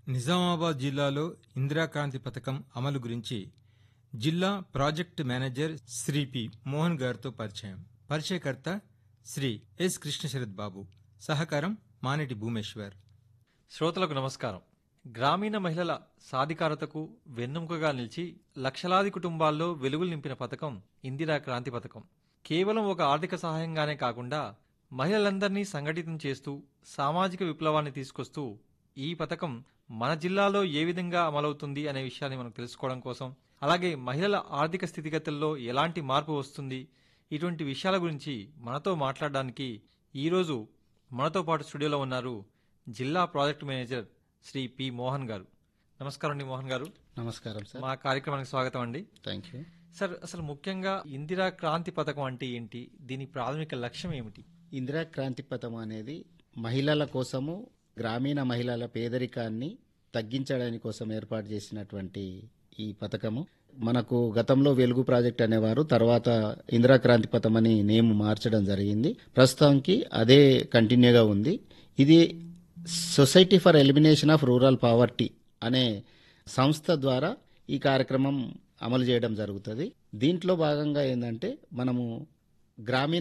నిజామాబాద్ జిల్లాలో ఇందిరాక్రాంతి పథకం అమలు గురించి జిల్లా project manager Shri P Mohan గారితో పరిచయం పరిచయకర్త శ్రీ ఎస్ కృష్ణశరత్ బాబు సహకారం మానేటి భూమేశ్వర్ శ్రోతలకు నమస్కారం గ్రామీణ మహిళల సాధికారతకు వెన్నెముకగా నిలిచి లక్షలాది కుటుంబాల్లో వెలుగులు నింపిన పథకం ఇందిరా క్రాంతి పథకం కేవలం ఒక ఆర్థిక సహాయంగానే కాకుండా మహిళలందరినీ సంఘటితం చేస్తూ సామాజిక విప్లవాన్ని తీసుకొస్తూ ఈ పథకం మన జిల్లాలో ఏ విధంగా అమలవుతుంది అనే విషయాన్ని మనం తెలుసుకోవడం కోసం అలాగే మహిళల ఆర్థిక స్థితిగతుల్లో ఎలాంటి మార్పు వస్తుంది ఇటువంటి విషయాల గురించి మనతో మాట్లాడడానికి ఈరోజు మనతో పాటు స్టూడియోలో ఉన్నారు జిల్లా project manager Shri P Mohan గారు నమస్కారం అండి మోహన్ గారు నమస్కారం సార్ మా కార్యక్రమానికి స్వాగతం అండి థ్యాంక్ యూ సార్ అసలు ముఖ్యంగా ఇందిరా క్రాంతి పథకం అంటే ఏంటి దీని ప్రాథమిక లక్ష్యం ఏమిటి ఇందిరా క్రాంతి పథకం అనేది మహిళల కోసము గ్రామీణ మహిళల పేదరికాన్ని తగ్గించడానికి కోసం ఏర్పాటు చేసినటువంటి ఈ పథకము మనకు గతంలో వెలుగు ప్రాజెక్ట్ అనేవారు తర్వాత ఇందిరా క్రాంతి పథకం అని నేమ్ మార్చడం జరిగింది ప్రస్తుతానికి అదే కంటిన్యూగా ఉంది ఇది society for elimination of rural poverty అనే సంస్థ ద్వారా ఈ కార్యక్రమం అమలు చేయడం జరుగుతుంది దీంట్లో భాగంగా ఏంటంటే మనము గ్రామీణ